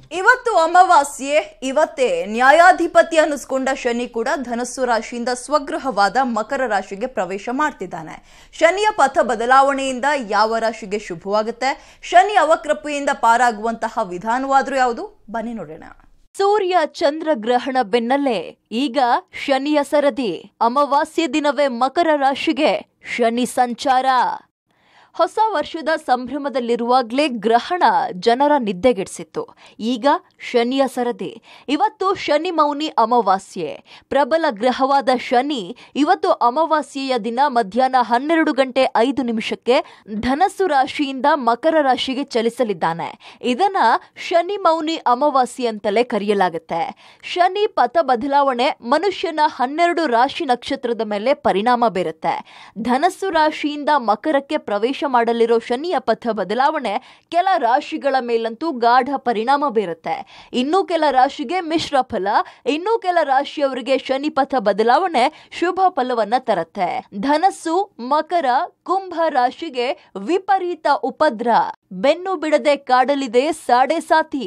ಇವತ್ತು ಅಮಾವಾಸ್ಯೆ ಇವತ್ತೇ ನ್ಯಾಯಾಧಿಪತಿ ಅನ್ನಿಸ್ಕೊಂಡ ಶನಿ ಕೂಡ ಧನಸ್ಸು ರಾಶಿಯಿಂದ ಸ್ವಗೃಹವಾದ ಮಕರ ರಾಶಿಗೆ ಪ್ರವೇಶ ಮಾಡ್ತಿದ್ದಾನೆ ಶನಿಯ ಪಥ ಬದಲಾವಣೆಯಿಂದ ಯಾವ ರಾಶಿಗೆ ಶುಭವಾಗುತ್ತೆ ಶನಿ ಅವಕೃಪೆಯಿಂದ ಪಾರಾಗುವಂತಹ ವಿಧಾನವಾದ್ರೂ ಯಾವುದು ಬನ್ನಿ ನೋಡೋಣ ಸೂರ್ಯ ಚಂದ್ರ ಗ್ರಹಣ ಬೆನ್ನಲ್ಲೇ ಈಗ ಶನಿಯ ಸರದಿ ಅಮಾವಾಸ್ಯೆ ದಿನವೇ ಮಕರ ರಾಶಿಗೆ ಶನಿ ಸಂಚಾರ ಹೊಸ ವರ್ಷದ ಸಂಭ್ರಮದಲ್ಲಿರುವಾಗಲೇ ಗ್ರಹಣ ಜನರ ನಿದ್ದೆಗೆಡಿಸಿತ್ತು ಈಗ ಶನಿಯ ಸರದಿ ಇವತ್ತು ಶನಿ ಮೌನಿ ಅಮಾವಾಸ್ಯೆ ಪ್ರಬಲ ಗ್ರಹವಾದ ಶನಿ ಇವತ್ತು ಅಮಾವಾಸ್ಯೆಯ ದಿನ ಮಧ್ಯಾಹ್ನ ಹನ್ನೆರಡು ಗಂಟೆ ಐದು ನಿಮಿಷಕ್ಕೆ ಧನಸ್ಸು ರಾಶಿಯಿಂದ ಮಕರ ರಾಶಿಗೆ ಚಲಿಸಲಿದ್ದಾನೆ ಇದನ್ನ ಶನಿ ಮೌನಿ ಅಮಾವಾಸ್ಯೆ ಅಂತಲೇ ಕರೆಯಲಾಗುತ್ತೆ ಶನಿ ಪಥ ಬದಲಾವಣೆ ಮನುಷ್ಯನ ಹನ್ನೆರಡು ರಾಶಿ ನಕ್ಷತ್ರದ ಮೇಲೆ ಪರಿಣಾಮ ಬೀರುತ್ತೆ ಧನಸ್ಸು ರಾಶಿಯಿಂದ ಮಕರಕ್ಕೆ ಪ್ರವೇಶ ಮಾಡಲಿರೋ ಶನಿಯ ಪಥ ಬದಲಾವಣೆ ಕೆಲ ರಾಶಿಗಳ ಮೇಲಂತೂ ಗಾಢ ಪರಿಣಾಮ ಬೀರುತ್ತೆ ಇನ್ನು ಕೆಲ ರಾಶಿಗೆ ಮಿಶ್ರ ಫಲ ಇನ್ನು ಕೆಲ ರಾಶಿಯವರಿಗೆ ಶನಿ ಪಥ ಬದಲಾವಣೆ ಶುಭ ಫಲವನ್ನ ತರುತ್ತೆ ಧನಸ್ಸು ಮಕರ ಕುಂಭ ರಾಶಿಗೆ ವಿಪರೀತ ಉಪದ್ರ ಬೆನ್ನು ಬಿಡದೆ ಕಾಡಲಿದೆ ಸಾಡೆ ಸಾತಿ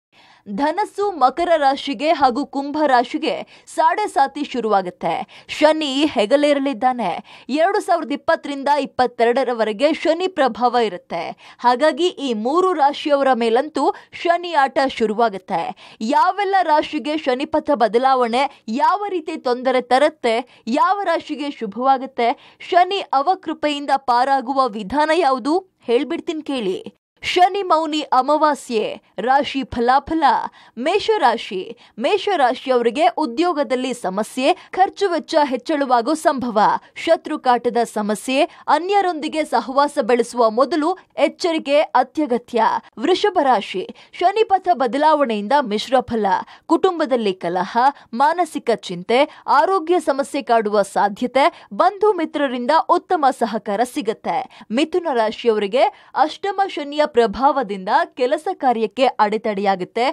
ಧನಸ್ಸು ಮಕರ ರಾಶಿಗೆ ಹಾಗೂ ಕುಂಭ ರಾಶಿಗೆ ಸಾಡೆ ಸಾತಿ ಶುರುವಾಗುತ್ತೆ ಶನಿ ಹೆಗಲೇರಲಿದ್ದಾನೆ ಎರಡು ಸಾವಿರದ ಇಪ್ಪತ್ತರಿಂದ ಇಪ್ಪತ್ತೆರಡರವರೆಗೆ ಶನಿ ಪ್ರಭಾವ ಇರುತ್ತೆ ಹಾಗಾಗಿ ಈ ಮೂರು ರಾಶಿಯವರ ಮೇಲಂತೂ ಶನಿ ಆಟ ಶುರುವಾಗುತ್ತೆ ಯಾವೆಲ್ಲ ರಾಶಿಗೆ ಶನಿಪಥ ಬದಲಾವಣೆ ಯಾವ ರೀತಿ ತೊಂದರೆ ತರುತ್ತೆ ಯಾವ ರಾಶಿಗೆ ಶುಭವಾಗುತ್ತೆ ಶನಿ ಅವಕೃಪೆಯಿಂದ ಪಾರಾಗುವ ವಿಧಾನ ಯಾವುದು ಹೇಳ್ಬಿಡ್ತೀನಿ ಕೇಳಿ ಶನಿ ಮೌನಿ ಅಮಾವಾಸ್ಯೆ ರಾಶಿ ಫಲಾಫಲ ಮೇಷರಾಶಿ ಮೇಷರಾಶಿಯವರಿಗೆ ಉದ್ಯೋಗದಲ್ಲಿ ಸಮಸ್ಯೆ ಖರ್ಚು ವೆಚ್ಚ ಹೆಚ್ಚಳವಾಗೋ ಸಂಭವ ಶತ್ರು ಕಾಟದ ಸಮಸ್ಯೆ ಅನ್ಯರೊಂದಿಗೆ ಸಹವಾಸ ಬೆಳೆಸುವ ಮೊದಲು ಎಚ್ಚರಿಕೆ ಅತ್ಯಗತ್ಯ ವೃಷಭ ರಾಶಿ ಶನಿಪಥ ಬದಲಾವಣೆಯಿಂದ ಮಿಶ್ರ ಫಲ ಕುಟುಂಬದಲ್ಲಿ ಕಲಹ ಮಾನಸಿಕ ಚಿಂತೆ ಆರೋಗ್ಯ ಸಮಸ್ಯೆ ಕಾಡುವ ಸಾಧ್ಯತೆ ಬಂಧು ಮಿತ್ರರಿಂದ ಉತ್ತಮ ಸಹಕಾರ ಸಿಗುತ್ತೆ ಮಿಥುನ ರಾಶಿಯವರಿಗೆ ಅಷ್ಟಮ ಶನಿಯ ಪ್ರಭಾವದಿಂದ ಕೆಲಸ ಕಾರ್ಯಕ್ಕೆ ಅಡೆತಡೆಯಾಗುತ್ತೆ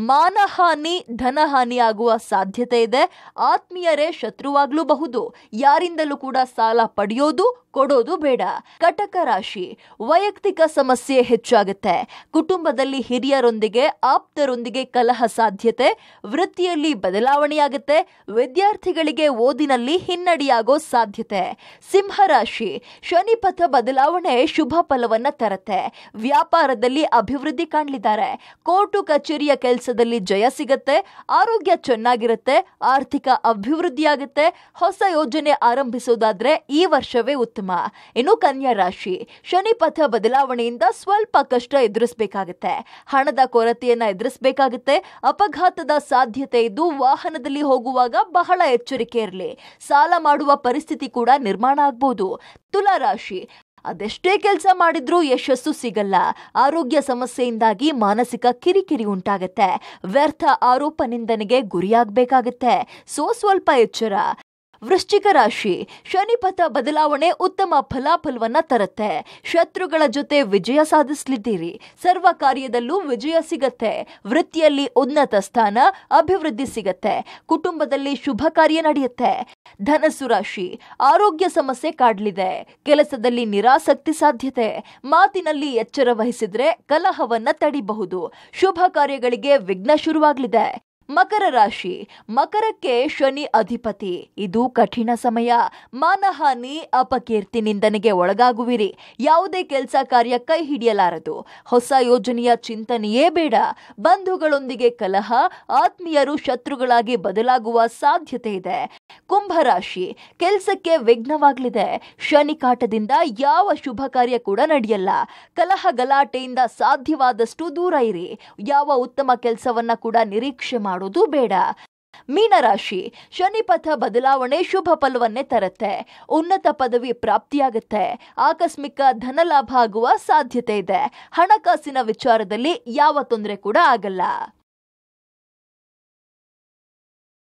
ಮಾನಹಾನಿ ಧನಹಾನಿ ಆಗುವ ಸಾಧ್ಯತೆ ಇದೆ ಆತ್ಮೀಯರೇ ಶತ್ರುವಾಗ್ಲೂಬಹುದು ಯಾರಿಂದಲೂ ಕೂಡ ಸಾಲ ಪಡೆಯೋದು ಕೊಡೋದು ಬೇಡ ಕಟಕ ರಾಶಿ ವೈಯಕ್ತಿಕ ಸಮಸ್ಯೆ ಹೆಚ್ಚಾಗುತ್ತೆ ಕುಟುಂಬದಲ್ಲಿ ಹಿರಿಯರೊಂದಿಗೆ ಆಪ್ತರೊಂದಿಗೆ ಕಲಹ ಸಾಧ್ಯತೆ ವೃತ್ತಿಯಲ್ಲಿ ಬದಲಾವಣೆಯಾಗುತ್ತೆ ವಿದ್ಯಾರ್ಥಿಗಳಿಗೆ ಓದಿನಲ್ಲಿ ಹಿನ್ನಡೆಯಾಗೋ ಸಾಧ್ಯತೆ ಸಿಂಹರಾಶಿ ಶನಿಪಥ ಬದಲಾವಣೆ ಶುಭ ಫಲವನ್ನ ತರುತ್ತೆ ವ್ಯಾಪಾರದಲ್ಲಿ ಅಭಿವೃದ್ಧಿ ಕಾಣಲಿದ್ದಾರೆ ಕೋರ್ಟು ಕಚೇರಿಯ ಕೆಲಸದಲ್ಲಿ ಜಯ ಸಿಗುತ್ತೆ ಆರೋಗ್ಯ ಚೆನ್ನಾಗಿರುತ್ತೆ ಆರ್ಥಿಕ ಅಭಿವೃದ್ಧಿಯಾಗುತ್ತೆ ಹೊಸ ಯೋಜನೆ ಆರಂಭಿಸೋದಾದ್ರೆ ಈ ವರ್ಷವೇ ಉತ್ತಮ ಇನ್ನು ಕನ್ಯಾ ರಾಶಿ ಶನಿ ಪಥ ಬದಲಾವಣೆಯಿಂದ ಸ್ವಲ್ಪ ಕಷ್ಟ ಎದುರಿಸಬೇಕಾಗುತ್ತೆ ಹಣದ ಕೊರತೆಯನ್ನ ಎದುರಿಸಬೇಕಾಗುತ್ತೆ ಅಪಘಾತದ ಸಾಧ್ಯತೆ ಇದ್ದು ವಾಹನದಲ್ಲಿ ಹೋಗುವಾಗ ಬಹಳ ಎಚ್ಚರಿಕೆ ಇರಲಿ ಸಾಲ ಮಾಡುವ ಪರಿಸ್ಥಿತಿ ಕೂಡ ನಿರ್ಮಾಣ ಆಗ್ಬೋದು ತುಲಾ ರಾಶಿ ಅದೆಷ್ಟೇ ಕೆಲಸ ಮಾಡಿದ್ರೂ ಯಶಸ್ಸು ಸಿಗಲ್ಲ ಆರೋಗ್ಯ ಸಮಸ್ಯೆಯಿಂದಾಗಿ ಮಾನಸಿಕ ಕಿರಿಕಿರಿ ಉಂಟಾಗತ್ತೆ ವ್ಯರ್ಥ ಆರೋಪ ನಿಂದನೆಗೆ ಗುರಿಯಾಗಬೇಕಾಗತ್ತೆ ಸೊ ಸ್ವಲ್ಪ ಎಚ್ಚರ ವೃಶ್ಚಿಕ ರಾಶಿ ಶನಿಪಥ ಬದಲಾವಣೆ ಉತ್ತಮ ಫಲಾಫಲವನ್ನ ತರುತ್ತೆ ಶತ್ರುಗಳ ಜೊತೆ ವಿಜಯ ಸಾಧಿಸಲಿದ್ದೀರಿ ಸರ್ವ ಕಾರ್ಯದಲ್ಲೂ ವಿಜಯ ಸಿಗತ್ತೆ ವೃತ್ತಿಯಲ್ಲಿ ಉನ್ನತ ಸ್ಥಾನ ಅಭಿವೃದ್ಧಿ ಸಿಗತ್ತೆ ಕುಟುಂಬದಲ್ಲಿ ಶುಭ ಕಾರ್ಯ ನಡೆಯುತ್ತೆ ಧನಸ್ಸು ರಾಶಿ ಆರೋಗ್ಯ ಸಮಸ್ಯೆ ಕಾಡಲಿದೆ ಕೆಲಸದಲ್ಲಿ ನಿರಾಸಕ್ತಿ ಸಾಧ್ಯತೆ ಮಾತಿನಲ್ಲಿ ಎಚ್ಚರ ವಹಿಸಿದ್ರೆ ಕಲಹವನ್ನ ತಡಿಬಹುದು ಶುಭ ಕಾರ್ಯಗಳಿಗೆ ವಿಘ್ನ ಶುರುವಾಗಲಿದೆ ಮಕರ ರಾಶಿ ಮಕರಕ್ಕೆ ಶನಿ ಅಧಿಪತಿ ಇದು ಕಠಿಣ ಸಮಯ ಮಾನಹಾನಿ ಅಪಕೀರ್ತಿ ನಿಂದನೆಗೆ ಒಳಗಾಗುವಿರಿ ಯಾವುದೇ ಕೆಲಸ ಕಾರ್ಯ ಕೈ ಹಿಡಿಯಲಾರದು ಹೊಸ ಯೋಜನೆಯ ಚಿಂತನೆಯೇ ಬೇಡ ಬಂಧುಗಳೊಂದಿಗೆ ಕಲಹ ಆತ್ಮೀಯರು ಶತ್ರುಗಳಾಗಿ ಬದಲಾಗುವ ಸಾಧ್ಯತೆ ಇದೆ ಕುಂಭರಾಶಿ ಕೆಲಸಕ್ಕೆ ವಿಘ್ನವಾಗಲಿದೆ ಶನಿ ಕಾಟದಿಂದ ಯಾವ ಶುಭ ಕಾರ್ಯ ಕೂಡ ನಡೆಯಲ್ಲ ಕಲಹ ಗಲಾಟೆಯಿಂದ ಸಾಧ್ಯವಾದಷ್ಟು ದೂರ ಇರಿ ಯಾವ ಉತ್ತಮ ಕೆಲಸವನ್ನ ಕೂಡ ನಿರೀಕ್ಷೆ ಮಾಡೋದು ಬೇಡ ಮೀನರಾಶಿ ಶನಿಪಥ ಬದಲಾವಣೆ ಶುಭ ಫಲವನ್ನೇ ತರುತ್ತೆ ಉನ್ನತ ಪದವಿ ಪ್ರಾಪ್ತಿಯಾಗುತ್ತೆ ಆಕಸ್ಮಿಕ ಧನಲಾಭ ಆಗುವ ಸಾಧ್ಯತೆ ಇದೆ ಹಣಕಾಸಿನ ವಿಚಾರದಲ್ಲಿ ಯಾವ ತೊಂದರೆ ಕೂಡ ಆಗಲ್ಲ